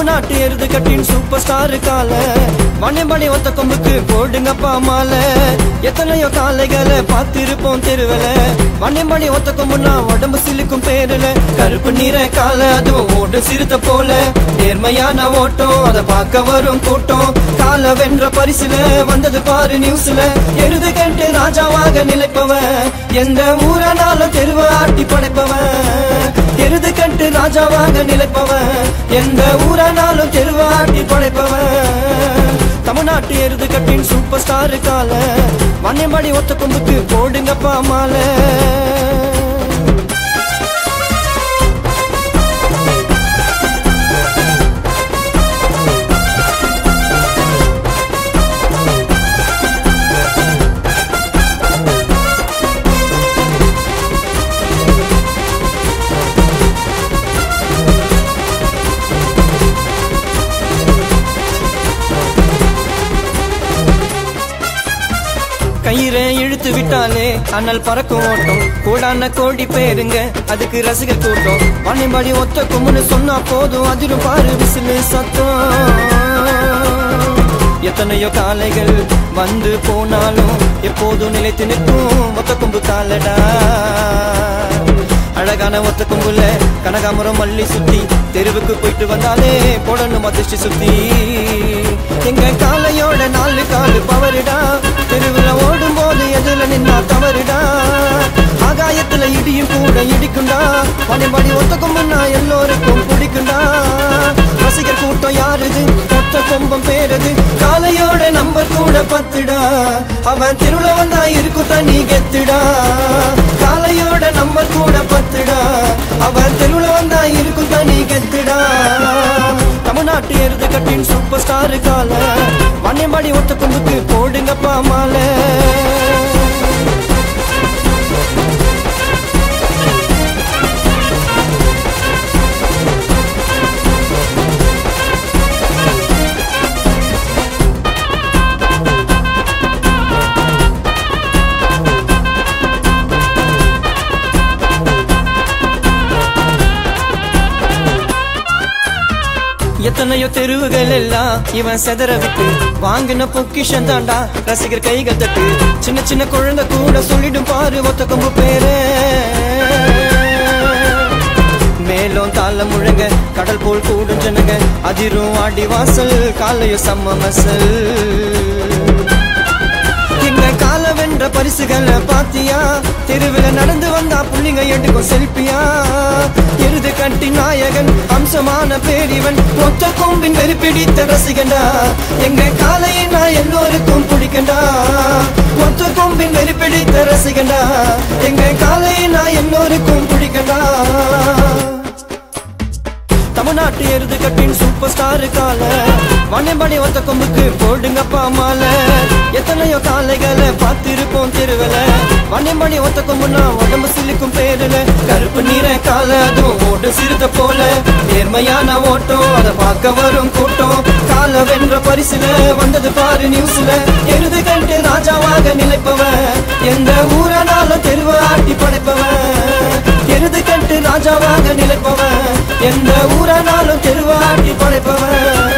தமிழ்நாட்டு எருது கட்டின் super star கால மணிமணி ஒத்த கொம்புக்கு போடுங்கப்பா மால எத்தனையோ காளைகளை பார்த்திருப்போம் தெருவில மணிமணி ஒத்த கொம்புனா உடம்பு சிலுக்கும் பேருல கருப்பு நீர கால அதுவும் ஓட்டு சிறுத்த போல நேர்மையான ஓட்டம் அதை பார்க்க வரும் கூட்டம் கால வென்ற பரிசுல வந்தது பாரு நியூஸ்ல எருது கண்டு ராஜாவாக நிலைப்பவன் எந்த ஊரானாலும் தெருவ ஆட்டி படைப்பவன் எருது கண்டு ராஜாவாக நிலைப்பவன் எந்த ஊரானாலும் தெருவாட்டி படைப்பவன் தமிழ்நாட்டு எருது கட்டின் சூப்பர் ஸ்டார் கால மண்ணியம்படி ஒத்த கொம்புக்கு போடுங்கப்பா மாலை கயிறை இழுத்து விட்டாலே அண்ணல் பறக்கும் ஓட்டம் கூடான கோடி பேருங்க அதுக்கு ரசிகர் கூட்டம் மண்ணிம்படி ஒத்த கும்முன்னு சொன்னா போதும் அதிரும் பாரு விசிலு சத்தம் எத்தனையோ காளைகள் வந்து போனாலும் எப்போதும் நிலைத்து நிற்கும் ஒத்த கொம்பு காலடா அழகான ஒத்த கொம்புல கனகாமரம் மல்லி சுத்தி தெருவுக்கு போயிட்டு வந்தாலே போடணும் அதிர்ஷ்டி சுத்தி எங்க காலையோட நாலு காலு பவருடா தெருவுல ஓடும் போது எதுல நின்னா தவறுடா ஆகாயத்துல இடியும் கூட இடிக்குண்டா பணிபடி ஒத்த கொம்புன்னா எல்லோருக்கும் பிடிக்குண்டா ரசிகர் கூட்டம் யாருது ஒத்த கொம்பம் பேருது காலையோட நம்பர் கூட பத்துடா அவன் திருவிழா வந்தா இருக்கும் தண்ணி கெத்துடா காலையோட நம்பர் கூட பத்துடா அவன் திருவிழா வந்தா இருக்கும் தண்ணி கெத்துடா தமிழ்நாட்டு எருது கட்டின் சூப்பர் ஸ்டார் கால மண்ணியம்பாடி ஒத்த கொம்புக்கு போடுங்கப்பா மாலை எத்தனையோ தெருவுகள் எல்லாம் இவன் செதற விட்டு வாங்கின பொக்கிஷன் தாண்டா ரசிகர் கைகள் தட்டு சின்ன சின்ன குழந்தை கூட சொல்லிடும் பாரு ஒத்த கொம்பு பேரு மேலும் தாள முழங்க கடல் போல் கூடும் ஜனங்க அதிரும் ஆடி வாசல் காலையோ சம்ம மசல் எங்க கால வென்ற பரிசுகளை பாத்தியா தெருவில் நடந்து வந்தா புள்ளிங்க எடுக்கும் செல்பியா எருது கட்டி நாயகன் அம்சமான பேரிவன் ஒத்த கொம்பின் வெறி பிடித்த ரசிகண்டா எங்க காலையை நான் எல்லோருக்கும் பிடிக்கண்டா ஒத்த கொம்பின் வெறி பிடித்த ரசிகண்டா எங்க காலையை நான் எல்லோருக்கும் பிடிக்கண்டா தமிழ்நாட்டு எருது கட்டின் சூப்பர் ஸ்டார் கால மணிமணி ஒத்த கொம்புக்கு போடுங்கப்பா மாலை எத்தனையோ காளைகளை பார்த்திருப்போம் தெருவில மணிமணி ஒத்த கொம்புனா உடம்பு சிலிக்கும் பேருல கருப்பு நீர கால அதுவும் ஓட்டு சிறுத்த போல நேர்மையான ஓட்டம் அதை பார்க்க வரும் கூட்டம் கால வென்ற பரிசுல வந்தது பாரு நியூஸ்ல எருது கண்டு ராஜாவாக நிலைப்பவன் எந்த ஊரானாலும் தெருவ ஆட்டி படைப்பவன் எருது கண்டு ராஜாவாக நிலைப்பவன் எந்த ஊரானாலும் தெருவாட்டி படைப்பவன்